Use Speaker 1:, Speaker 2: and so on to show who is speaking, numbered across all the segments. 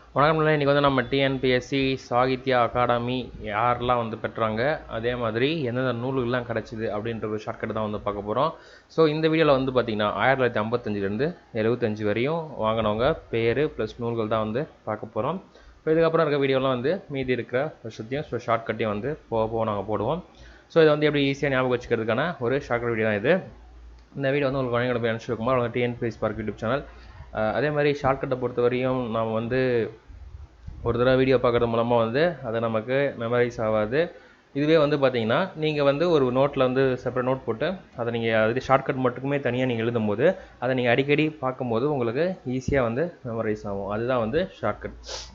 Speaker 1: வணக்கம் நண்பர்களே. இன்னைக்கு வந்து நம்ம டிஎன்பிஎஸ்சி சாகித்யா அகாடமி யாரெல்லாம் வந்து பெற்றாங்க அதே மாதிரி எந்தெந்த நூல்கள்லாம் கிடச்சிது அப்படின்ற ஒரு ஷார்ட்கட் தான் வந்து பார்க்க போகிறோம் ஸோ இந்த வீடியோவில் வந்து பார்த்தீங்கன்னா ஆயிரத்தி தொள்ளாயிரத்தி ஐம்பத்தஞ்சிலேருந்து எழுபத்தஞ்சு வரையும் வாங்கினவங்க பேர் ப்ளஸ் நூல்கள் தான் வந்து பார்க்க போகிறோம் ஸோ இதுக்கப்புறம் இருக்க வீடியோலாம் வந்து மீதி இருக்கிற விஷயத்தையும் ஸோ ஷார்ட்கட்டையும் வந்து போக போக நாங்கள் போடுவோம் ஸோ இது வந்து எப்படி ஈஸியாக ஞாபகம் வச்சுக்கிறதுக்கான ஒரு ஷார்ட்கட் வீடியோ தான் இது இந்த வீடியோ வந்து உங்களுக்கு வழங்கி போய் அனுப்பிச்சிருக்குமா அவங்க டிஎன்பிஎஸ் பார்க் யூடியூப் சேனல் அதே மாதிரி ஷார்ட்கட்டை பொறுத்த வரையும் நாம் வந்து ஒரு தடவை வீடியோ பார்க்குறது மூலமாக வந்து அது நமக்கு மெமரைஸ் ஆகாது இதுவே வந்து பார்த்தீங்கன்னா நீங்கள் வந்து ஒரு நோட்டில் வந்து செப்பரேட் நோட் போட்டு அதை நீங்கள் அது ஷார்ட்கட் மட்டுமே தனியாக நீங்கள் எழுதும்போது அதை நீங்கள் அடிக்கடி பார்க்கும்போது உங்களுக்கு ஈஸியாக வந்து மெமரைஸ் ஆகும் அதுதான் வந்து ஷார்ட்கட்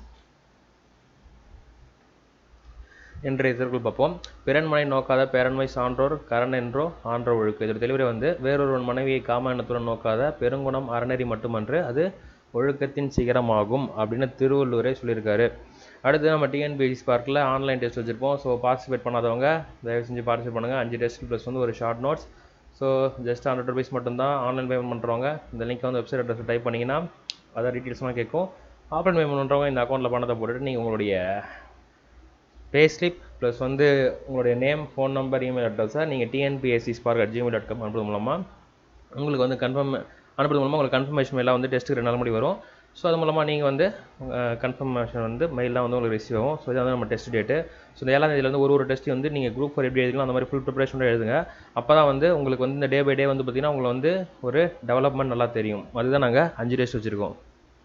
Speaker 1: இன்றைய திருக்குள் பார்ப்போம் பிறன்மனை நோக்காத பேரன்மை சான்றோர் கரண் என்றோ ஆன்ற ஒழுக்கு இதோட தெளிவுரை வந்து வேறொருவன் மனைவியை காம எண்ணத்துடன் நோக்காத பெருங்குணம் அறநெறி மட்டுமன்று அது ஒழுக்கத்தின் சிகரமாகும் அப்படின்னு திருவள்ளுவரே சொல்லியிருக்காரு அடுத்து நம்ம டிஎன்பிஎஸ் பார்க்கில் ஆன்லைன் டெஸ்ட் வச்சுருப்போம் ஸோ பார்ட்டிசிபேட் பண்ணாதவங்க தயவு செஞ்சு பார்ட்டிசிபேட் பண்ணுங்கள் அஞ்சு டெஸ்ட் ப்ளஸ் வந்து ஒரு short notes so just hundred rupees மட்டும்தான் ஆன்லைன் பேமெண்ட் பண்ணுறவங்க இந்த லிங்க் வந்து வெப்சைட் அட்ரஸ் டைப் பண்ணிங்கன்னா அதான் டீட்டெயில்ஸ்லாம் கேட்கும் ஆஃப்லைன் பேமெண்ட் பண்ணுறவங்க இந்த அக்கௌண்ட்டில் பணத்தை போட்டுட்டு நீங்கள் உங்களுடைய பே ஸ்லிப் ப்ளஸ் வந்து உங்களுடைய நேம் ஃபோன் நம்பர் இமெயில் அட்ரஸை நீங்கள் TNPSC spark at Gmail dot com அனுப்புறது மூலமாக உங்களுக்கு வந்து கன்ஃபார்ம் அனுப்புறது மூலமாக உங்களுக்கு கன்ஃபர்மேஷன் மெயிலாக வந்து டெஸ்ட்டுக்கு ரெண்டு நாள் முடி வரும் ஸோ அது மூலமாக நீங்கள் வந்து கன்ஃபர்மேஷன் வந்து மெயிலாக வந்து உங்களுக்கு ரிசீவ் ஆகும் ஸோ இதான் வந்து நம்ம டெஸ்ட் டேட்டு ஸோ இந்த ஏழாம் தேதியில் வந்து ஒரு ஒரு டெஸ்ட் வந்து நீங்கள் குரூப் ஃபோர் எப்படி எழுதிக்கலாம் அந்த மாதிரி ஃபுல் ப்ரிப்பரேஷனோட எழுதுங்க அப்போ தான் வந்து உங்களுக்கு வந்து இந்த டே பை டே வந்து பார்த்திங்கன்னா உங்களுக்கு வந்து ஒரு டெவலப்மெண்ட் நல்லா தெரியும் அதுதான் நாங்கள் அஞ்சு டெஸ்ட் வச்சுருக்கோம்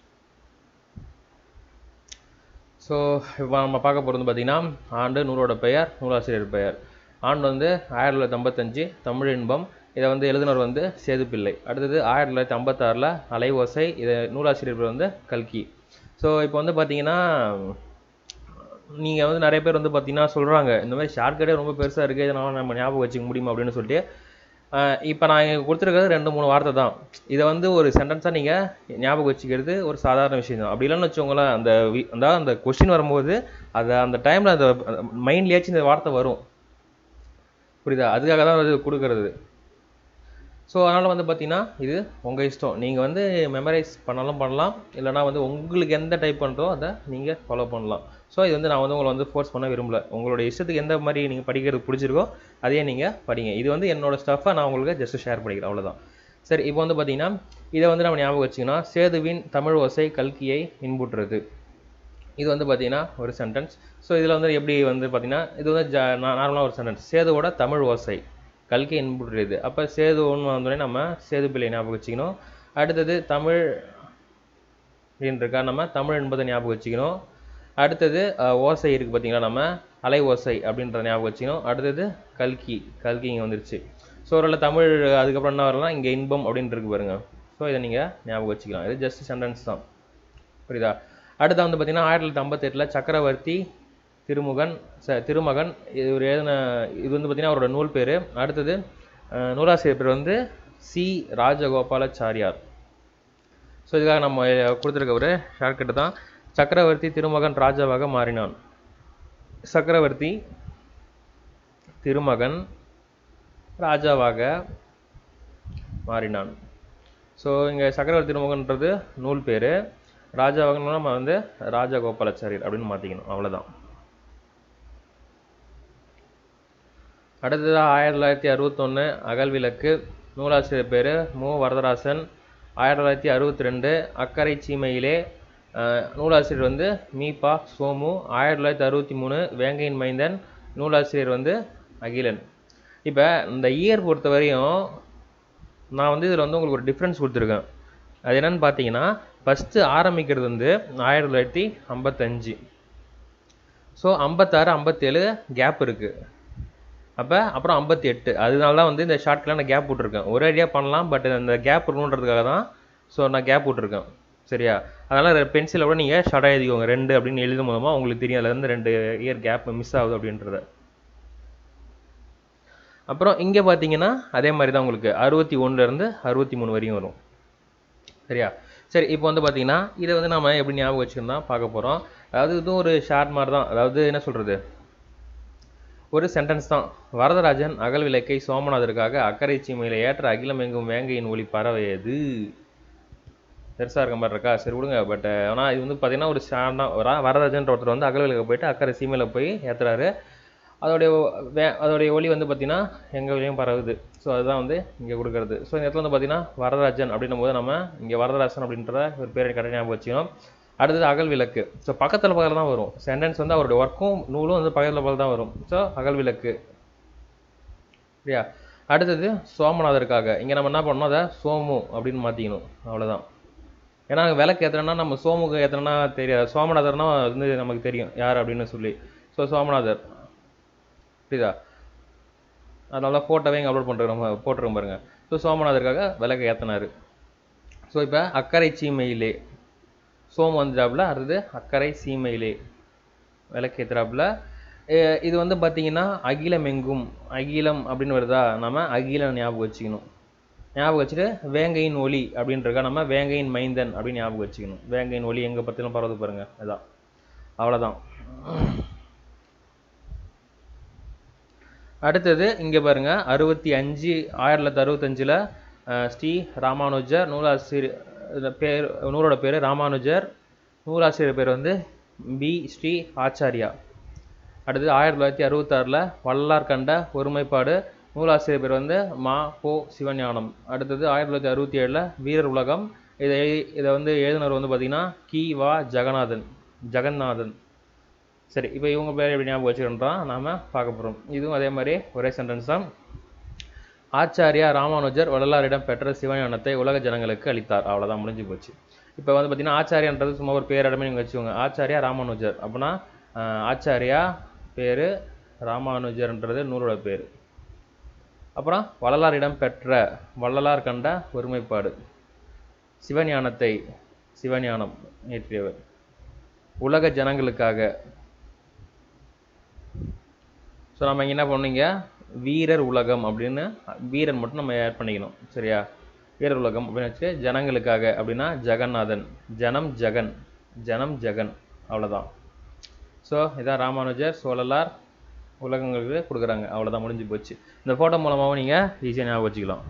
Speaker 1: ஸோ இப்போ நம்ம பார்க்க போகிறது பார்த்தீங்கன்னா ஆண்டு நூலோட பெயர் நூலாசிரியர் பெயர் ஆண்டு வந்து ஆயிரத்தி தொள்ளாயிரத்தி ஐம்பத்தஞ்சு தமிழ் இன்பம் இதை வந்து எழுதினவர் வந்து சேதுப்பிள்ளை அடுத்தது ஆயிரத்தி தொள்ளாயிரத்தி ஐம்பத்தாறில் அலைவோசை இதை நூலாசிரியர் பேர் வந்து கல்கி ஸோ இப்போ வந்து பார்த்தீங்கன்னா நீங்கள் வந்து நிறைய பேர் வந்து பார்த்தீங்கன்னா சொல்கிறாங்க இந்த மாதிரி ஷார்ட்கட்டே ரொம்ப பெருசாக இருக்குது இதனால் நம்ம ஞாபகம் வச்சுக்க முடியுமா அப்படின்னு சொல்லிட்டு இப்போ நான் இங்கே கொடுத்துருக்கிறது ரெண்டு மூணு வார்த்தை தான் இதை வந்து ஒரு சென்டென்ஸாக நீங்கள் ஞாபகம் வச்சுக்கிறது ஒரு சாதாரண விஷயம் தான் அப்படி இல்லைன்னு வச்சுக்கோங்களேன் அந்த அதாவது அந்த கொஸ்டின் வரும்போது அதை அந்த டைமில் அந்த மைண்ட்லேயாச்சும் இந்த வார்த்தை வரும் புரியுதா அதுக்காக தான் அது கொடுக்கறது ஸோ அதனால் வந்து பார்த்தீங்கன்னா இது உங்கள் இஷ்டம் நீங்கள் வந்து மெமரைஸ் பண்ணாலும் பண்ணலாம் இல்லைனா வந்து உங்களுக்கு எந்த டைப் பண்ணுறோ அதை நீங்கள் ஃபாலோ பண்ணலாம் ஸோ இது வந்து நான் வந்து உங்களை வந்து ஃபோர்ஸ் பண்ண விரும்பல உங்களோட இஷ்டத்துக்கு எந்த மாதிரி நீங்கள் படிக்கிறது பிடிச்சிருக்கோ அதையே நீங்கள் படிங்க இது வந்து என்னோட ஸ்டஃப்பை நான் உங்களுக்கு ஜஸ்ட் ஷேர் பண்ணிக்கிறேன் அவ்வளோதான் சரி இப்போ வந்து பார்த்தீங்கன்னா இதை வந்து நம்ம ஞாபகம் வச்சிங்கன்னா சேதுவின் தமிழ் ஓசை கல்கியை இன்புற்றுறது இது வந்து பார்த்தீங்கன்னா ஒரு சென்டென்ஸ் ஸோ இதில் வந்து எப்படி வந்து பார்த்தீங்கன்னா இது வந்து ஜ நார்மலாக ஒரு சென்டென்ஸ் சேதுவோட தமிழ் ஓசை கல்கி இன்புற்றுறது அப்போ சேது ஒன்று வந்தோடனே நம்ம சேது பிள்ளை ஞாபகம் வச்சுக்கணும் அடுத்தது தமிழ் அப்படின்றக்கா நம்ம தமிழ் என்பதை ஞாபகம் வச்சுக்கணும் அடுத்தது ஓசை இருக்குது பார்த்தீங்களா நம்ம அலை ஓசை அப்படின்ற ஞாபகம் வச்சுக்கணும் அடுத்தது கல்கி கல்கி இங்கே வந்துருச்சு ஸோ ஒரு தமிழ் அதுக்கப்புறம் என்ன வரலாம் இங்கே இன்பம் அப்படின்ட்டு இருக்கு பாருங்க ஸோ இதை நீங்கள் ஞாபகம் வச்சுக்கலாம் இது ஜஸ்ட் சென்டென்ஸ் தான் புரியுதா அடுத்து வந்து பார்த்தீங்கன்னா ஆயிரத்தி தொள்ளாயிரத்தி ஐம்பத்தெட்டில் சக்கரவர்த்தி திருமுகன் ச திருமகன் இது ஒரு எழுதின இது வந்து பார்த்திங்கன்னா அவரோட நூல் பேர் அடுத்தது நூலாசிரியர் பேர் வந்து சி ராஜகோபாலாச்சாரியார் ஸோ இதுக்காக நம்ம கொடுத்துருக்க ஒரு ஷார்ட்கட்டு தான் சக்கரவர்த்தி திருமகன் ராஜாவாக மாறினான் சக்கரவர்த்தி திருமகன் ராஜாவாக மாறினான் ஸோ இங்கே சக்கரவர்த்தி திருமகன்றது நூல் பேர் ராஜாவாக நம்ம வந்து ராஜகோபாலாச்சாரியர் அப்படின்னு மாற்றிக்கணும் அவ்வளோதான் அடுத்ததாக ஆயிரத்தி தொள்ளாயிரத்தி அறுபத்தொன்று அகல் விளக்கு நூலாசிரியர் பேர் மு வரதராசன் ஆயிரத்தி தொள்ளாயிரத்தி அறுபத்தி ரெண்டு அக்கறை சீமையிலே நூலாசிரியர் வந்து மீபா சோமு ஆயிரத்தி தொள்ளாயிரத்தி அறுபத்தி மூணு வேங்கையின் மைந்தன் நூலாசிரியர் வந்து அகிலன் இப்போ இந்த இயர் பொறுத்த வரையும் நான் வந்து இதில் வந்து உங்களுக்கு ஒரு டிஃப்ரென்ஸ் கொடுத்துருக்கேன் அது என்னென்னு பார்த்தீங்கன்னா ஃபஸ்ட்டு ஆரம்பிக்கிறது வந்து ஆயிரத்தி தொள்ளாயிரத்தி ஐம்பத்தஞ்சு ஸோ ஐம்பத்தாறு ஐம்பத்தேழு கேப் இருக்குது அப்போ அப்புறம் ஐம்பத்தி எட்டு அதனால தான் வந்து இந்த ஷார்ட்கெலாம் நான் கேப் விட்ருக்கேன் ஒரே ஐடியா பண்ணலாம் பட் இந்த கேப் இருக்கணுன்றதுக்காக தான் ஸோ நான் கேப் விட்ருக்கேன் சரியா அதனால் பென்சிலை கூட நீங்கள் ஷார்ட்டாக எழுதிக்கோங்க ரெண்டு அப்படின்னு எழுதும் மூலமாக உங்களுக்கு தெரியும் அதில் இருந்து ரெண்டு இயர் கேப் மிஸ் ஆகுது அப்படின்றத அப்புறம் இங்கே பார்த்தீங்கன்னா அதே மாதிரி தான் உங்களுக்கு அறுபத்தி ஒன்றுலேருந்து அறுபத்தி மூணு வரையும் வரும் சரியா சரி இப்போ வந்து பார்த்தீங்கன்னா இதை வந்து நம்ம எப்படி ஞாபகம் வச்சுக்கணும் தான் பார்க்க போகிறோம் அதாவது இதுவும் ஒரு ஷார்ட் மாதிரி தான் அதாவது என்ன சொல்கிறது ஒரு சென்டென்ஸ் தான் வரதராஜன் அகல் விளக்கை சோமநாதருக்காக அக்கறை சீமையில் ஏற்ற அகிலம் எங்கும் வேங்கையின் ஒளி பரவையது பெருசாக இருக்க மாதிரி இருக்கா சரி விடுங்க பட் ஆனால் இது வந்து பார்த்தீங்கன்னா ஒரு ஷார்னா வரா வரதராஜன்ற ஒருத்தர் வந்து அகல்விளக்கு போயிட்டு அக்கறை சீமையில் போய் ஏற்றுறாரு அதோடைய ஒ- வே அதோடைய ஒளி வந்து பார்த்தீங்கன்னா எங்கள் வழியும் பரவுது ஸோ அதுதான் வந்து இங்கே கொடுக்குறது ஸோ இந்த இடத்துல வந்து பார்த்தீங்கன்னா வரதராஜன் அப்படின்னும் போது நம்ம இங்கே வரதராஜன் அப்படின்ற ஒரு பேரை கடை ஞாபகம் வச்சுக்கணும் அடுத்தது அகல் விளக்கு ஸோ பக்கத்தில் பக்கத்தில் தான் வரும் சென்டென்ஸ் வந்து அவருடைய ஒர்க்கும் நூலும் வந்து பக்கத்தில் பக்கத்தில் தான் வரும் ஸோ அகல் விளக்கு சரியா அடுத்தது சோமநாதருக்காக இங்கே நம்ம என்ன பண்ணணும் அதை சோமு அப்படின்னு மாற்றிக்கணும் அவ்வளவுதான் ஏன்னா விளக்கு ஏற்றுறோன்னா நம்ம சோமுக்கு ஏற்றுறோன்னா தெரியாது சோமநாதர்னா வந்து நமக்கு தெரியும் யார் அப்படின்னு சொல்லி ஸோ சோமநாதர் புரியுதா அதனால தான் ஃபோட்டோவே இங்கே அப்லோட் பண்ணுறோம் போட்டிருக்கோம் பாருங்க ஸோ சோமநாதருக்காக விளக்கு ஏற்றினாரு ஸோ இப்போ அக்கறை சீமையிலே சோமு வந்துட்டாப்புல அடுத்தது அக்கறை சீமையிலே விளக்கு ஏற்றுறாப்புல இது வந்து பார்த்தீங்கன்னா அகிலம் எங்கும் அகிலம் அப்படின்னு வருதா நம்ம அகிலம் ஞாபகம் வச்சுக்கணும் ஞாபகம் வச்சுட்டு வேங்கையின் ஒளி அப்படின்றக்கா நம்ம வேங்கையின் மைந்தன் அப்படின்னு ஞாபகம் வச்சுக்கணும் வேங்கையின் ஒளி எங்கே பற்றிலும் பரவது பாருங்க அதான் அவ்வளோதான் அடுத்தது இங்கே பாருங்க அறுபத்தி அஞ்சு ஆயிரத்தி தொள்ளாயிரத்தி அறுபத்தஞ்சில் ஸ்ரீ ராமானுஜர் நூலாசிரியர் இந்த பேர் நூலோட பேர் ராமானுஜர் நூலாசிரியர் பேர் வந்து பி ஸ்ரீ ஆச்சாரியா அடுத்தது ஆயிரத்தி தொள்ளாயிரத்தி அறுபத்தாறில் வல்லார் கண்ட ஒருமைப்பாடு நூலாசிரியர் பேர் வந்து மா போ சிவஞானம் அடுத்தது ஆயிரத்தி தொள்ளாயிரத்தி அறுபத்தி ஏழில் வீரர் உலகம் இதை எழுதி இதை வந்து எழுதினவர் வந்து பார்த்தீங்கன்னா கி வா ஜெகநாதன் ஜெகநாதன் சரி இப்போ இவங்க பேர் எப்படி ஞாபகம் வச்சுக்கின்றோம் நாம பார்க்க போகிறோம் இதுவும் அதே மாதிரி ஒரே சென்டென்ஸ் தான் ஆச்சாரியா ராமானுஜர் வள்ளலாரிடம் பெற்ற சிவஞானத்தை உலக ஜனங்களுக்கு அளித்தார் அவ்வளவுதான் முடிஞ்சு போச்சு இப்போ வந்து பார்த்தீங்கன்னா ஆச்சாரியான்றது சும்மா ஒரு பேரிடமே நீங்கள் வச்சுக்கோங்க ஆச்சாரியா ராமானுஜர் அப்படின்னா ஆஹ், ஆச்சாரியா பேர் ராமானுஜர்ன்றது நூலோட பேர் அப்புறம் வள்ளலாரிடம் பெற்ற வள்ளலார் கண்ட ஒருமைப்பாடு சிவஞானத்தை சிவஞானம் ஏற்றியவர் உலக ஜனங்களுக்காக ஸோ நம்ம இங்க என்ன பண்ணீங்க வீரர் உலகம் அப்படின்னு வீரன் மட்டும் நம்ம ஆட் பண்ணிக்கணும் சரியா வீரர் உலகம் அப்படின்னு வச்சு ஜனங்களுக்காக அப்படின்னா ஜெகநாதன் ஜனம் ஜெகன் ஜனம் ஜெகன் அவ்வளவுதான் ஸோ இதான் ராமானுஜர் சோழலார் உலகங்களுக்கு கொடுக்குறாங்க அவ்வளவுதான் முடிஞ்சு போச்சு இந்த ஃபோட்டோ மூலமாகவும் நீங்கள் ஈஸியாக ஞாபகம் வச்சுக்கலாம்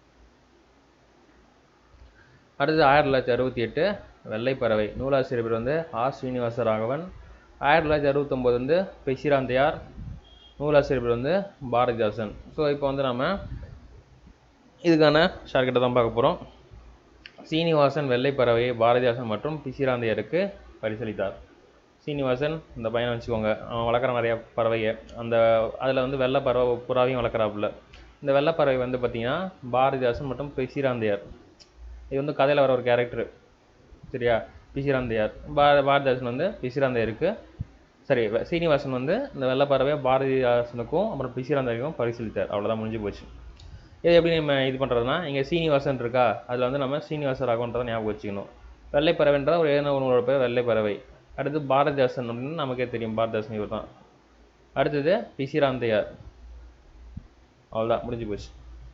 Speaker 1: அடுத்தது ஆயிரத்தி தொள்ளாயிரத்தி அறுபத்தி எட்டு வெள்ளைப்பறவை நூலாசிரியர் பேர் வந்து ஆ ஸ்ரீனிவாச ராகவன் ஆயிரத்தி தொள்ளாயிரத்தி அறுபத்தொம்போது வந்து பெஷிராந்தையார் நூலாசிரியர் பேர் வந்து பாரதிதாசன் ஸோ இப்போ வந்து நம்ம இதுக்கான ஷார்க்கிட்ட தான் பார்க்க போகிறோம் சீனிவாசன் வெள்ளைப்பறவையை பாரதிதாசன் மற்றும் பிசிராந்தையருக்கு பரிசளித்தார் சீனிவாசன் இந்த பையனை வச்சுக்கோங்க அவன் வளர்க்குறான் நிறைய பறவையை அந்த அதில் வந்து வெள்ளை பறவை புறாவையும் வளர்க்குறாப்புல இந்த வெள்ளைப்பறவை வந்து பார்த்தீங்கன்னா பாரதிதாசன் மற்றும் பிசிராந்தையார் இது வந்து கதையில் வர ஒரு கேரக்டர் சரியா பிசிராந்தையார் பா பாரதிதாசன் வந்து பிசிராந்தையருக்கு சரி வெ- சீனிவாசன் வந்து இந்த வெள்ளப்பறவை பாரதிதாசனுக்கும் அப்புறம் பிசிராந்தையருக்கும் பரிசீலித்தார் அவ்வளோதான் முடிஞ்சு போச்சு இது எப்படி நம்ம இது பண்ணுறதுனா இங்கே சீனிவாசன் இருக்கா அதில் வந்து நம்ம சீனிவாச ராகவன்றதை ஞாபகம் வச்சுக்கணும் வெள்ளைப்பறவைன்ற ஒரு ஏன உணவோட பேர் வெள்ளைப்பறவை அடுத்து பாரதிதாசன் அப்படின்னு நமக்கே தெரியும் பாரதிதாசன் இவர் தான் அடுத்தது பிசிராந்தையார் அவ்வளோதான் முடிஞ்சு போச்சு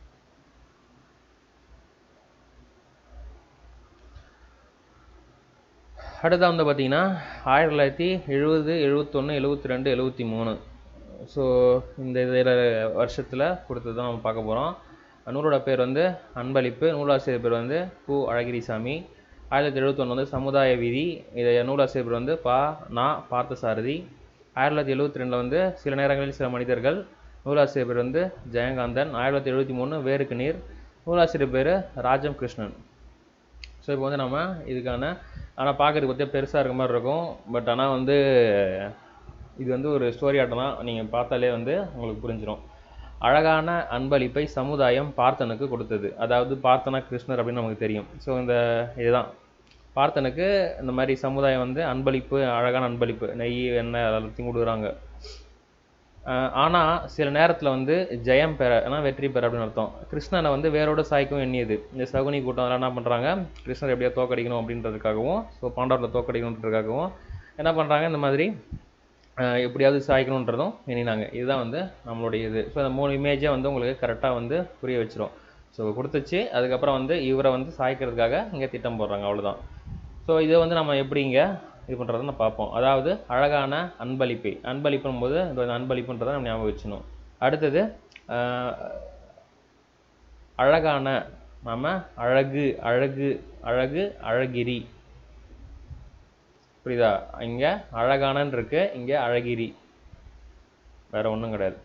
Speaker 1: அடுத்தா வந்து பார்த்தீங்கன்னா ஆயிரத்தி தொள்ளாயிரத்தி எழுபது எழுபத்தொன்று எழுபத்தி ரெண்டு எழுபத்தி மூணு ஸோ இந்த இதில் வருஷத்தில் கொடுத்தது தான் நம்ம பார்க்க போகிறோம் நூலோட பேர் வந்து அன்பளிப்பு நூலாசிரியர் பேர் வந்து கு அழகிரிசாமி ஆயிரத்தி தொள்ளாயிரத்தி எழுபத்தொன்று வந்து சமுதாய விதி இதை நூலாசிரியர் பேர் வந்து பா நா பார்த்தசாரதி ஆயிரத்தி தொள்ளாயிரத்தி எழுபத்தி ரெண்டில் வந்து சில நேரங்களில் சில மனிதர்கள் நூலாசிரியர் பேர் வந்து ஜெயகாந்தன் ஆயிரத்தி தொள்ளாயிரத்தி எழுபத்தி மூணு வேருக்கு நீர் நூலாசிரியர் பேர் ராஜம் கிருஷ்ணன் ஸோ இப்போ வந்து நம்ம இதுக்கான ஆனால் பார்க்கறதுக்கு பற்றியா பெருசாக இருக்க மாதிரி இருக்கும் பட் ஆனால் வந்து இது வந்து ஒரு ஸ்டோரி ஆட்டம் தான் நீங்கள் பார்த்தாலே வந்து உங்களுக்கு புரிஞ்சிடும் அழகான அன்பளிப்பை சமுதாயம் பார்த்தனுக்கு கொடுத்தது அதாவது பார்த்தனா கிருஷ்ணர் அப்படின்னு நமக்கு தெரியும் ஸோ இந்த இதுதான் பார்த்தனுக்கு இந்த மாதிரி சமுதாயம் வந்து அன்பளிப்பு அழகான அன்பளிப்பு நெய் எண்ணெய் எல்லாத்தையும் கொடுக்குறாங்க ஆஹ் ஆனா சில நேரத்துல வந்து ஜெயம் பெற ஏன்னா வெற்றி பெற அப்படின்னு அர்த்தம் கிருஷ்ணனை வந்து வேரோட சாய்க்கும் எண்ணியது இந்த சகுனி கூட்டம் அதெல்லாம் என்ன பண்றாங்க கிருஷ்ணர் எப்படியா தோக்கடிக்கணும் அப்படின்றதுக்காகவும் ஸோ பாண்டவர்களை தோக்கடிக்கணுன்றதுக்காகவும் என்ன பண்றாங்க இந்த மாதிரி ஆஹ் எப்படியாவது சாய்க்கணுன்றதும் எண்ணினாங்க இதுதான் வந்து நம்மளுடைய இது ஸோ இந்த மூணு இமேஜை வந்து உங்களுக்கு கரெக்டாக வந்து புரிய வச்சிரும் ஸோ கொடுத்துச்சு அதுக்கப்புறம் வந்து இவரை வந்து சாய்க்கிறதுக்காக இங்கே திட்டம் போடுறாங்க அவ்வளவுதான் ஸோ இதை வந்து நம்ம எப்படி இங்க இது பண்ணுறதுன்னு பார்ப்போம் அதாவது அழகான அன்பளிப்பை அன்பளிப்பும் போது இந்த அன்பளிப்புன்றதை நம்ம ஞாபகம் வச்சுக்கணும் அடுத்தது ஆஹ், அழகான நாம அழகு அழகு அழகு அழகிரி புரியுதா இங்க அழகானன்னு இருக்கு இங்க அழகிரி வேற ஒண்ணும் கிடையாது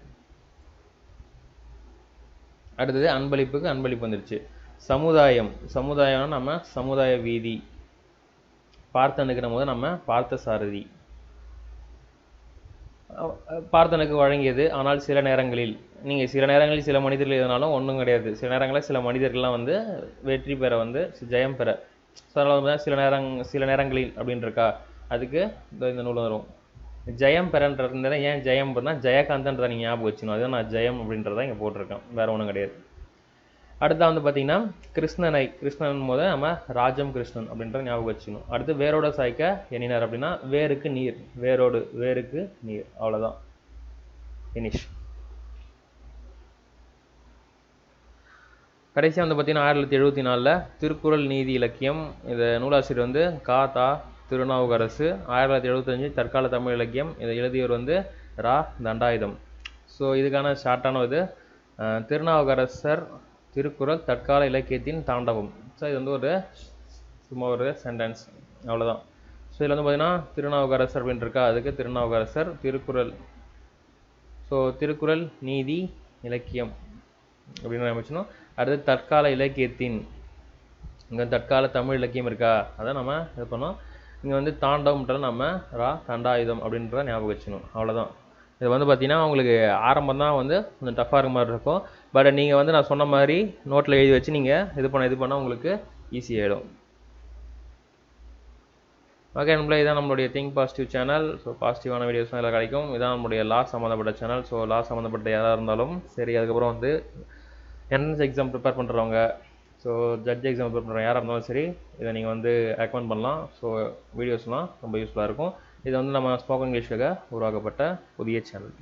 Speaker 1: அடுத்தது அன்பளிப்புக்கு அன்பளிப்பு வந்துருச்சு சமுதாயம் சமுதாயம்னா நம்ம சமுதாய வீதி பார்த்தனுக்கு போது நம்ம பார்த்த சாரதி அஹ் அஹ் பார்த்தனுக்கு வழங்கியது ஆனால் சில நேரங்களில் நீங்க சில நேரங்களில் சில மனிதர்கள் எதுனாலும் ஒண்ணும் கிடையாது சில நேரங்களில் சில மனிதர்கள்லாம் வந்து வெற்றி பெற வந்து ஜெயம் பெற ஸோ அதனால வந்து சில நேரங் சில நேரங்களில் அப்படின்னு இருக்கா அதுக்கு இந்த இந்த நூல் வரும் ஜெயம் பெறன்றது ஏன் ஜெயம் பண்ணா ஜெயகாந்தன்றதை நீங்க ஞாபகம் வச்சுக்கணும் அதுதான் நான் ஜெயம் அப்படின்றத இங்க போட்டிருக்கேன் வேற ஒண்ணும் கிடையாது அடுத்தா வந்து பாத்தீங்கன்னா கிருஷ்ணனை கிருஷ்ணன் போது நம்ம ராஜம் கிருஷ்ணன் அப்படின்றத ஞாபகம் வச்சுக்கணும் அடுத்து வேரோட சாய்க்க எண்ணினார் அப்படின்னா வேருக்கு நீர் வேரோடு வேருக்கு நீர் அவ்வளவுதான் ஃபினிஷ் கடைசியா வந்து பார்த்தீங்கன்னா ஆயிரத்தி தொள்ளாயிரத்தி எழுபத்தி நாலில் திருக்குறள் நீதி இலக்கியம் இந்த நூலாசிரியர் வந்து கா தா திருநாவுக்கரசு ஆயிரத்தி தொள்ளாயிரத்தி எழுபத்தஞ்சு தற்கால தமிழ் இலக்கியம் இதை எழுதியவர் வந்து ரா தண்டாயுதம் ஸோ இதுக்கான ஷார்ட்டான இது அஹ், திருநாவுக்கரசர் திருக்குறள் தற்கால இலக்கியத்தின் தாண்டவம் ஸோ இது வந்து ஒரு சும்மா ஒரு சென்டென்ஸ் அவ்வளவுதான் ஸோ இதில் வந்து பார்த்தீங்கன்னா திருநாவுக்கரசர் அப்படின்னு இருக்கா அதுக்கு திருநாவுக்கரசர் திருக்குறள் ஸோ திருக்குறள் நீதி இலக்கியம் அப்படின்னு ஆரம்பிச்சணும் அடுத்து தற்கால இலக்கியத்தின் இங்கே தற்கால தமிழ் இலக்கியம் இருக்கா அதை நம்ம இது பண்ணோம் இங்கே வந்து தாண்டவம்ன்றது நம்ம ரா தண்டாயுதம் அப்படின்றத ஞாபகம் வச்சுக்கணும் அவ்வளவுதான் இது வந்து பார்த்தீங்கன்னா உங்களுக்கு ஆரம்பம் தான் வந்து கொஞ்சம் டஃப்பாக இருக்க மாதிரி இருக்கும் பட் நீங்கள் வந்து நான் சொன்ன மாதிரி நோட்டில் எழுதி வச்சு நீங்கள் இது பண்ண இது பண்ணால் உங்களுக்கு ஈஸி ஆகிடும் ஓகே நம்மளே இதான் நம்மளுடைய திங்க் பாசிட்டிவ் சேனல் ஸோ பாசிட்டிவான வீடியோஸ் எல்லாம் கிடைக்கும் இதான் நம்மளுடைய லா சம்மந்தப்பட்ட சேனல் ஸோ லா சம்மந்தப்பட்ட யாராக இருந்தாலும் சரி அதுக்கப்புறம் வந்து என்ட்ரன்ஸ் எக்ஸாம் ப்ரிப்பேர் பண்ணுறவங்க ஸோ ஜட்ஜ் எக்ஸாம் ப்ரிப்பேர் பண்ணுறவங்க யாராக இருந்தாலும் சரி இதை நீங்கள் வந்து ரெக்கமெண்ட் பண்ணலாம் ஸோ வீடியோஸ்லாம் ரொம்ப யூஸ்ஃபுல்லாக இருக்கும் இது வந்து நம்ம ஸ்போக்கன் இங்கிலீஷுக்காக உருவாக்கப்பட்ட புதிய சேனல்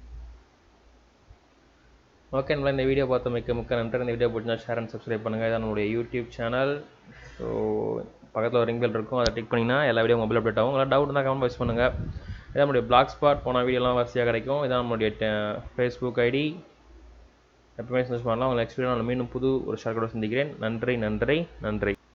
Speaker 1: ஓகே நம்மள இந்த வீடியோ பார்த்த மிக்க மிக்க நன்றி இந்த வீடியோ பிடிச்சா ஷேர் அண்ட் சப்ஸ்கிரைப் பண்ணுங்கள் இதான் நம்மளுடைய யூடியூப் சேனல் ஸோ பக்கத்தில் ஒரு ரிங் பெல் இருக்கும் அதை டிக் பண்ணிங்கன்னா எல்லா வீடியோ மொபைல் அப்டேட் ஆகும் உங்களால் டவுட் இருந்தால் கமெண்ட் பாக்ஸ் பண்ணுங்கள் இதான் நம்மளுடைய பிளாக் ஸ்பாட் போன வீடியோலாம் வசதியாக கிடைக்கும் இதான் நம்மளுடைய ஃபேஸ்புக் ஐடி எப்பவுமே சர்ச் பண்ணலாம் உங்களை நெக்ஸ்ட் வீடியோ நான் மீண்டும் புது ஒரு ஷார்ட் கூட சந்திக்கிறேன் நன்றி நன்றி நன்றி